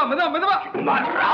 மெதுவா மெதுவா சும்மாடா.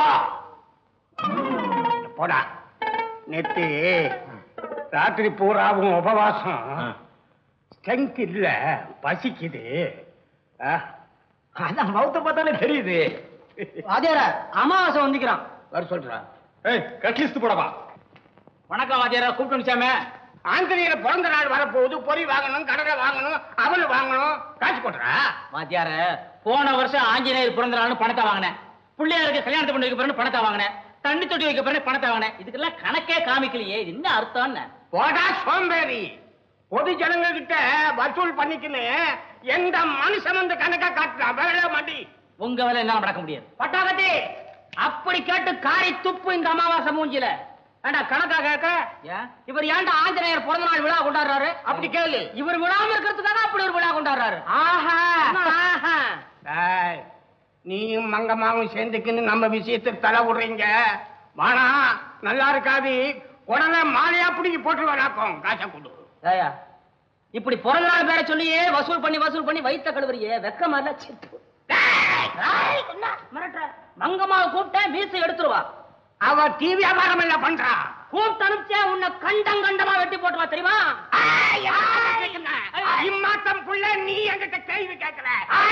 போடா நேத்து ராத்திரி பூராவும் உபவாசம் ஸ்ட்ரென்த் இல்ல பசிக்குது ஆ, அதான் மௌத்த பார்த்தாலே தெரியுது வாத்தியார அமாவாசை வந்துக்கிறான் வர சொல்றா ஏய் கட்லிஸ்ட் போடவா வணக்கம் வாத்தியார கூப்பிட்டு வந்துச்சாமே ஆந்திரையில பிறந்த நாள் வரப்போகுது பொறி வாங்கணும் கடலை வாங்கணும் அவல் வாங்கணும் காசு கொட்டுறா வாத்தியார போன வருஷம் ஆஞ்சநேயர் பிறந்த நாள்னு பணத்தை வாங்கினேன் பிள்ளையாருக்கு கல்யாணத்தை பண்ணி வைக்க பிறகு பணத்தை வாங்கினேன் தண்ணி தொட்டி வைக்க பிறகு பணத்தை வாங்கினேன் இதுக்கெல்லாம் கணக்கே காமிக்கலையே இது என்ன அர்த்தம்னு போடா சோம்பேறி பொது ஜனங்க கிட்ட வசூல் பண்ணிக்கின்னு எந்த மனுஷன் வந்து கணக்கா காட்டுறா வேலை மாட்டி உங்க வேலை என்னால நடக்க முடியாது பட்டாகத்தி அப்படி கேட்டு காரி துப்பு இந்த அமாவாசை மூஞ்சில ஏண்டா கணக்கா கேட்க இவர் ஏன்டா ஆஞ்சநேயர் பிறந்த நாள் விழா கொண்டாடுறாரு அப்படி கேளு இவர் விழாம இருக்கிறதுக்காக அப்படி ஒரு விழா கொண்டாடுறாரு ஆஹா ஆஹா டேய், நீயும் மங்கம்மாவும் சேர்ந்துக்கின்னு நம்ம விஷயத்துக்கு தலை விடுறீங்க வானா நல்லா இருக்காது உடனே மாலையா பிடிக்கி போட்டுருவானாக்கும் காசை கொடு ஏயா இப்படி பிறந்த நாள் பேரை சொல்லியே வசூல் பண்ணி வசூல் பண்ணி வைத்த கழுவுறியே வெக்கமா இல்ல சிப்பு ஏய், என்ன மிரட்டுற? மங்கம்மாவை கூப்பிட்டேன் மீசை எடுத்துருவா அவ டிவி வியாபாரம் எல்லாம் பண்றா கூப்பிட்டு அனுப்பிச்சேன் உன்னை கண்டம் கண்டமா வெட்டி போட்டுவா தெரியுமா ஆய், ஆய், இம்மாத்தம் புள்ள நீ என்கிட்ட கேள்வி கேட்கற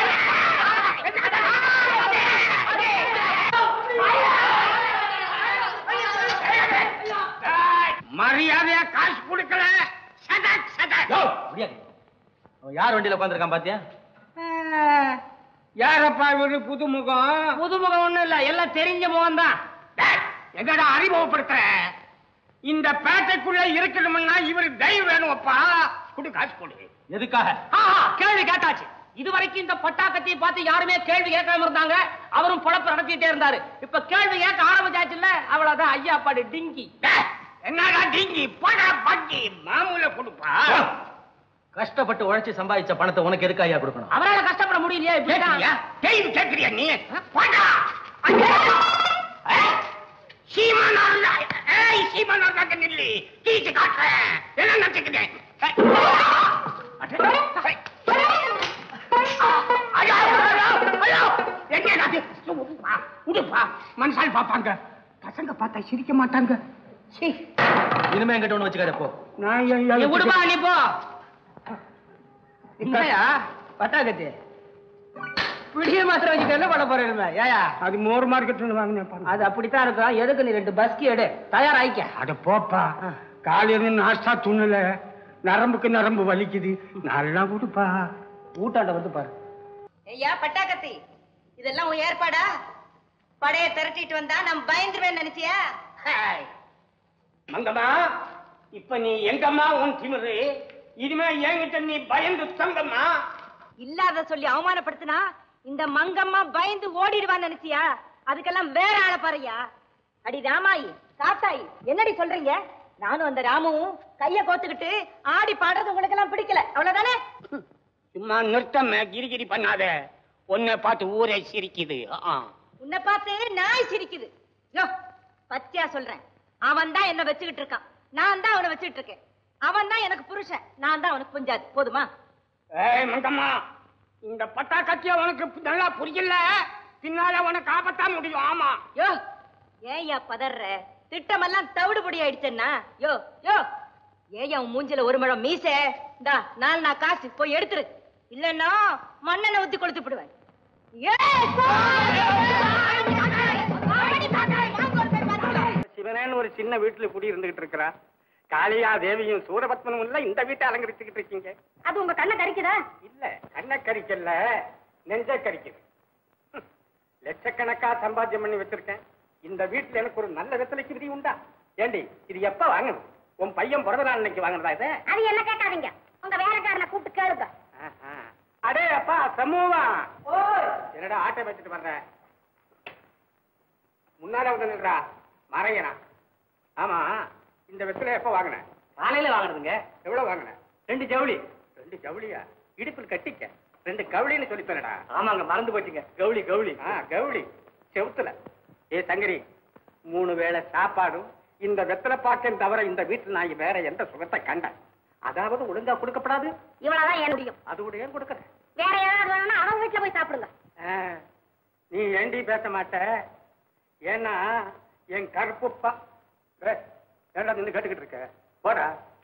டேய், மரியாதையா காசு கொடுக்கல சதக் சதக் முடியாது அவன் யார் வண்டியில உட்காந்துருக்கான் பாத்தியா யாரப்பா இவரு புதுமுகம் புதுமுகம் ஒண்ணும் இல்ல எல்லாம் தெரிஞ்ச முகம் தான் டேய், எங்கடா அறிமுகப்படுத்துற இந்த பேட்டைக்குள்ள இருக்கணும்னா இவரு தயவு வேணும்ப்பா குடு காசு கொடு எதுக்காக ஆஹா, கேள்வி கேட்டாச்சு இது வரைக்கும் இந்த பட்டாக்கத்தையை பார்த்து யாருமே கேள்வி கேட்காம இருந்தாங்க அவரும் பொழப்பு நடத்திட்டே இருந்தாரு இப்ப கேள்வி கேட்க ஆரம்பிச்சாச்சுல்ல அவ்வளவுதான் ஐயா பாடு டிங்கி டேய், என்னடா டிங்கி போடா பக்கி மாமூல கொடுப்பா கஷ்டப்பட்டு உழைச்சு சம்பாதிச்ச பணத்தை உனக்கு எதுக்கு ஐயா கொடுக்கணும் அவரால கஷ்டப்பட முடியலையே கேட்கறியா கேள்வி கேட்கறியா நீ போடா சீமானா ஏய் சீமானா காக்க நில்லு கீச்சு காட்டுறேன் என்ன நினைச்சுக்கிறேன் ஐயோ ஐயோ, ஐயோ என்ன அது உடுப்பா உடுப்பா மனுஷால் பாப்பாங்க பசங்க பார்த்தா சிரிக்க மாட்டாங்க சீ இனிமே எங்கிட்ட ஒண்ணு வச்சுக்காத போ நான் நீ எல்லாம் விடுமா நீ போ என்னயா பட்டாக்கத்தி பிடிய மாத்திரம் வச்சுட்டு என்ன பண்ண போறேன் ஏயா அது மோர் மார்க்கெட்ல வாங்கினேன் பாருங்க அது அப்படித்தான் இருக்கும் எதுக்கு நீ ரெண்டு பஸ்கி எடு தயாராயிக்க அட போப்பா காலையில நாஷ்டா துண்ணல நரம்புக்கு நரம்பு வலிக்குது நல்லா கொடுப்பா ஊட்டாண்ட வந்து பாரு ஐயா பட்டாக்கத்தி இதெல்லாம் உன் ஏற்பாடா படைய திரட்டிட்டு வந்தா நான் பயந்துருவேன் நினைச்சியா மங்கம்மா இப்ப நீ எங்கம்மா உன் திமிரு இனிமே என்கிட்ட நீ பயந்து தங்கம்மா இல்லாத சொல்லி அவமானப்படுத்தினா இந்த மங்கம்மா பயந்து ஓடிடுவான்னு நினைச்சியா அதுக்கெல்லாம் வேற ஆளை பாருயா அடி ராமாயி காத்தாயி என்னடி சொல்றீங்க நானும் அந்த ராமுவும் கைய கோத்துக்கிட்டு ஆடி பாடுறது உங்களுக்கு எல்லாம் பிடிக்கல அவ்வளவுதானே சும்மா நிறுத்தம் கிரிகிரி பண்ணாத உன்னை பார்த்து ஊரே சிரிக்குது ஆ. உன்னை பார்த்து நாய் சிரிக்குது யோ பச்சையா சொல்றேன் அவன் தான் என்ன வச்சுக்கிட்டு இருக்கான் நான் தான் அவனை வச்சுக்கிட்டு இருக்கேன் அவன் தான் எனக்கு புருஷன் நான் தான் அவனுக்கு புஞ்சாது போதுமா ஏய் மங்கம்மா இந்த பட்டா கத்திய உனக்கு நல்லா புரியல பின்னால உனக்கு ஆபத்தா முடியும் ஆமா யோ ஏய்யா பதற திட்டமெல்லாம் தவிடு பொடி ஆயிடுச்சேன்னா யோ யோ ஏய்யா உன் மூஞ்சில ஒரு முழம் மீசை இந்தா நாலு நான் காசு போய் எடுத்துரு இல்லன்னா மண்ணெண்ணெய் ஊத்தி கொளுத்து விடுவேன் சிவனேன்னு ஒரு சின்ன வீட்டுல குடி இருந்துகிட்டு இருக்கிறா காளியா தேவியும் சூரபத்மனும் இல்ல இந்த வீட்டை அலங்கரிச்சுக்கிட்டு இருக்கீங்க அது உங்க கண்ணை கறிக்குதா இல்ல கண்ண கறிக்கல நெஞ்ச கறிக்குது ஹம். லட்சக்கணக்கா சம்பாத்தியம் பண்ணி வச்சிருக்கேன் இந்த வீட்டுல எனக்கு ஒரு நல்ல வெத்தலைக்கு விதி உண்டா ஏண்டி இது எப்ப வாங்கணும் உன் பையன் பிறந்த நாள் அன்னைக்கு வாங்குறதா இது அது என்ன கேட்காதீங்க உங்க வேலைக்காரனை கூப்பிட்டு கேளுங்க ஆஹா. அடே அப்பா சமூகா என்னடா ஆட்டை வச்சுட்டு வர்ற முன்னால வந்து நின்றா மறையனா ஆமா இந்த வெத்தலை எப்ப வாங்கின காலையில வாங்குறதுங்க எவ்வளவு வாங்கின ரெண்டு ஜவுளி ரெண்டு ஜவுளியா இடுப்பில் கட்டிக்க ரெண்டு கவுளின்னு சொல்லி தரடா ஆமாங்க மறந்து போச்சுங்க கவுளி கவுளி ஆ கவுளி செவுத்துல ஏ சங்கரி மூணு வேளை சாப்பாடும் இந்த வெத்தலை பாக்கன் தவிர இந்த வீட்டுல நான் வேற எந்த சுகத்தை கண்டேன் அதாவது ஒழுங்கா கொடுக்கப்படாது இவ்வளவுதான் ஏன் முடியும் அது கூட ஏன் கொடுக்கற வேற ஏதாவது வேணும்னா அவன் வீட்டுல போய் சாப்பிடுங்க ஆ, நீ ஏண்டி பேச மாட்ட ஏன்னா என் கருப்புப்பா ஏய், ஏன்டா நின்று கேட்டுக்கிட்டு இருக்க போடா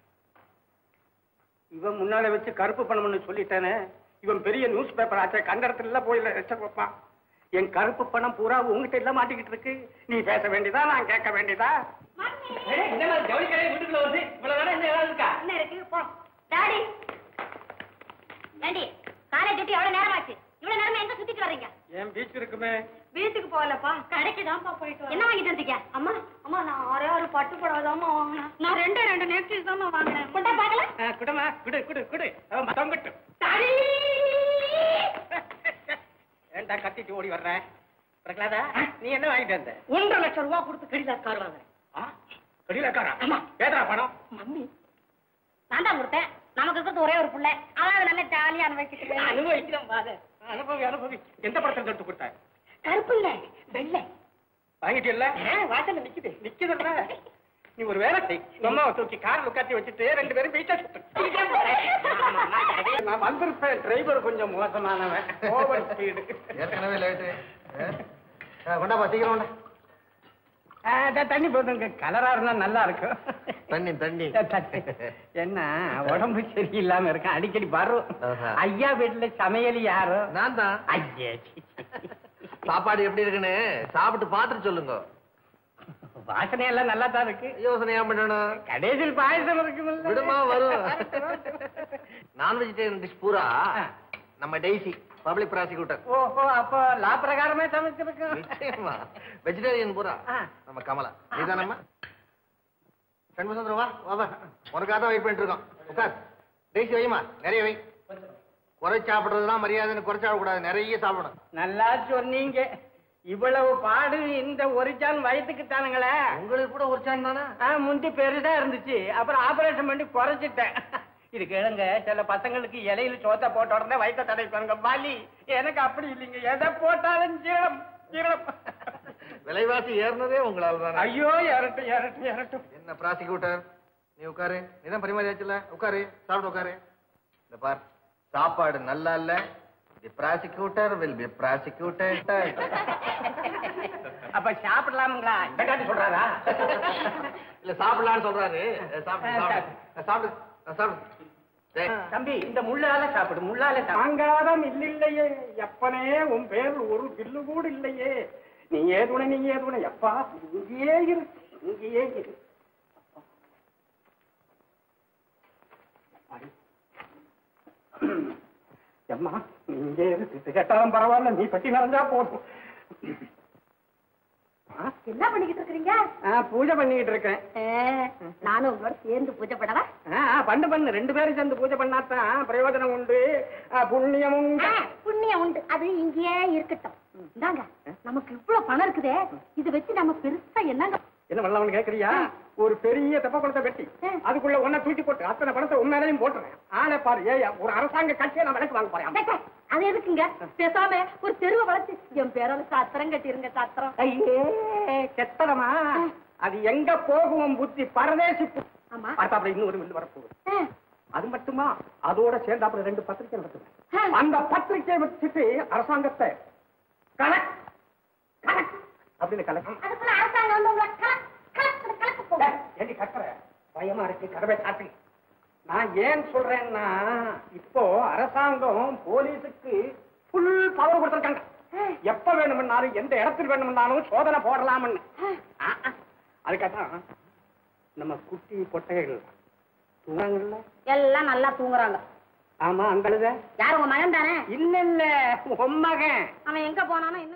இவன் முன்னால வச்சு கருப்பு பணம்னு சொல்லிட்டானே இவன் பெரிய நியூஸ் பேப்பர் ஆச்சே கண்டடத்துல எல்லாம் போய் வச்ச வைப்பான் என் கருப்பு பணம் பூரா உங்ககிட்ட எல்லாம் மாட்டிக்கிட்டு இருக்கு நீ பேச வேண்டியதா நான் கேட்க வேண்டியதா ஜவுளி கடை வீட்டுக்குள்ள வந்து இவ்வளவு நேரம் என்ன ஏதாவது இருக்கா என்ன இருக்கு போ டாடி ஏண்டி காலேஜ் விட்டு எவ்வளவு நேரம் ஆச்சு இவ்வளவு நேரமா எங்க சுத்திட்டு வர்றீங்க என் பீச் இருக்குமே வீட்டுக்கு போகலப்பா கடைக்கு தான்ப்பா போயிட்டு என்ன வாங்கிட்டு வந்தீங்க அம்மா அம்மா நான் ஒரே ஒரு பட்டு புடவை தாம்மா வாங்கினேன் நான் ரெண்டு ரெண்டு நெக்லஸ் தாம்மா வாங்கினேன் கொண்டா பார்க்கல ஆ, குடுமா குடு குடு குடு அவன் தொங்கட்டு டாடி ஏன்டா கத்திட்டு ஓடி வர்ற பிரகலாதா நீ என்ன வாங்கிட்டு வந்த ஒன்றரை லட்சம் ரூபாய் கொடுத்து கடிதா கார் வாங்குறேன் ஆ? கடிலக்காரா ஏதா பணம் மம்மி நான் தான் கொடுத்தேன் நமக்கு இருக்கிறது ஒரே ஒரு புள்ள அதாவது நல்ல ஜாலியா அனுபவிச்சுட்டு அனுபவிக்கிறோம் பாத அனுபவி அனுபவி எந்த படத்துல எடுத்து கொடுத்த கருப்பு இல்ல வெள்ளை வாங்கிட்டியல்ல வாசல்ல நிக்குது நிக்குதுல்ல நீ ஒரு வேலை செய் உங்க அம்மாவை தூக்கி கார்ல உட்காத்தி வச்சுட்டு ரெண்டு பேரும் பீச்சா நான் வந்திருப்பேன் டிரைவர் கொஞ்சம் மோசமானவன் ஓவர் ஸ்பீடு ஏற்கனவே லேட்டு கொண்டாப்பா சீக்கிரம் கொண்டா தண்ணி போதுங்க கலரா இருந்தா நல்லா இருக்கும் தண்ணி தண்ணி என்ன உடம்பு சரியில்லாம இருக்கேன் அடிக்கடி வரும் ஆஹா. ஐயா வீட்டுல சமையல் யாரோ நான் தான் ஐயா சீ, சீ. சாப்பாடு எப்படி இருக்குன்னு சாப்பிட்டு பார்த்துட்டு சொல்லுங்க வாசனை எல்லாம் நல்லா தான் இருக்கு யோசனை ஏன் பண்ணணும் கடைசியில் பாயசம் இருக்குமில்ல விடுமா வரும் நான் வெஜிடேரியன் டிஷ் பூரா நம்ம டெய்ஸி பப்ளிக் ப்ராசிக்யூட்டர் ஓஹோ அப்போ லா பிரகாரமே சமைச்சிருக்கோம் நிச்சயமா வெஜிடேரியன் பூரா ஆ. நம்ம கமலா நீதானம்மா சண்முகசுந்தரம் வா வா வா உனக்காக தான் வெயிட் பண்ணிட்டு இருக்கோம் உட்கார் டெய்ஸி வைமா நிறைய வை குறை சாப்பிடுறதுலாம் மரியாதைன்னு குறை சாப்பிடக்கூடாது நிறைய சாப்பிடணும் நல்லா சொன்னீங்க இவ்வளவு பாடு இந்த ஒரு சான் வயத்துக்கு தானுங்களே உங்களுக்கு கூட ஒரு சான் தானே ஆ, முந்தி பெருசா இருந்துச்சு அப்புறம் ஆபரேஷன் பண்ணி குறைச்சிட்டேன் இது கேளுங்க சில பசங்களுக்கு இலையில சோத்த போட்ட உடனே வயிற்ற தடைப்பாங்க வலி எனக்கு அப்படி இல்லைங்க எதை போட்டாலும் ஜீரம் ஜீரம் விலைவாசி ஏறினதே உங்களால தானே ஐயோ இறட்டும் இறட்டும் இறட்டும் என்ன ப்ராசிக்யூட்டர் நீ உட்காரு நீதான் பரிமாறியாச்சுல உட்காரு சாப்பிட்டு உட்காரு இந்த பார் சாப்பாடு நல்லா இல்ல the prosecutor will be prosecuted அப்ப சாப்பிடலாமுங்களா இந்த காட்டி சொல்றாரா இல்ல சாப்பிடலாம்னு சொல்றாரு சாப்பிடு சாப்பிடு சாப்பிடு சாப்பிடு டேய், தம்பி இந்த முள்ளால சாப்பிடு முள்ளால தாங்காதம் இல்லையே எப்பனே உன் பேர் ஒரு பில்லு கூட இல்லையே நீ ஏதுன நீ ஏதுன எப்பா இங்கேயே இரு இங்கேயே இரு அப்பாடி. எம்மா நீ இங்கே இரு திட்டு கேட்டாலும் பரவாயில்ல நீ பட்டி நிறைஞ்சா போதும் ஆ? என்ன பண்ணிக்கிட்டு இருக்கீங்க ஆ, பூஜை பண்ணிக்கிட்டு இருக்கேன் நானும் உங்களோட சேர்ந்து பூஜை பண்ணவா ஆ, ஆ, பண்ணு பண்ணு ரெண்டு பேரும் சேர்ந்து பூஜை பண்ணாதான் பிரயோஜனம் உண்டு ஆ, புண்ணியமும் உண்டு. புண்ணியம் உண்டு அது இங்கேயே இருக்கட்டும் இந்தாங்க நமக்கு இவ்வளவு பணம் இருக்குதே இது வச்சு நம்ம பெருசா என்னங்க என்ன பண்ணலாம்னு கேக்குறியா ஒரு பெரிய தெப்ப குளத்தை வெட்டி அதுக்குள்ள ஒன்ன தூக்கி போட்டு அத்தனை பணத்தை உண்மையிலையும் போட்டுறேன் ஆளை பாரு ஏயா ஒரு அரசாங்க கட்சியை நான் விலைக்கு வாங்க போறேன் டேய், டேய், அது எதுக்குங்க பேசாம ஒரு தெருவை வளர்த்து என் பேரால சாத்திரம் கட்டிருங்க சாத்திரம் ஐயே கெத்தனமா அது எங்க போகும் புத்தி பரதேசி பு- ஆமா அடுத்தாப்புல இன்னும் ஒரு மில்லு வரப்போகுது ஆ, அது மட்டுமா அதோட சேர்ந்து அப்புறம் ரெண்டு பத்திரிக்கை நடத்துவேன் அந்த பத்திரிக்கை வச்சுட்டு அரசாங்கத்தை கலெக்ட் கலெக்ட் அப்படின்னு கலெக்ட் அதுக்குள்ள அரசாங்கம் வந்து உங்களை கலக், கலக்குது, கலக்க போகுது. ஏண்டி கத்துற பயமா இருக்கு கதவை காட்டு நான் ஏன் சொல்றேன்னா இப்போ அரசாங்கம் போலீஸுக்கு ஃபுல் பவர் கொடுத்திருக்காங்க எப்ப வேணும்னாலும் எந்த இடத்தில் வேணும்னாலும் சோதனை போடலாம்னு ஆ, ஆ. அதுக்காகத்தான் நம்ம குட்டி பொட்டைகள் தூங்குறாங்கல்ல எல்லாம் நல்லா தூங்குறாங்க ஆமா அந்த அழுத யார் உங்க மகன் தானே இல்ல இல்ல உன் மகன் அவன் எங்க போனானோ என்ன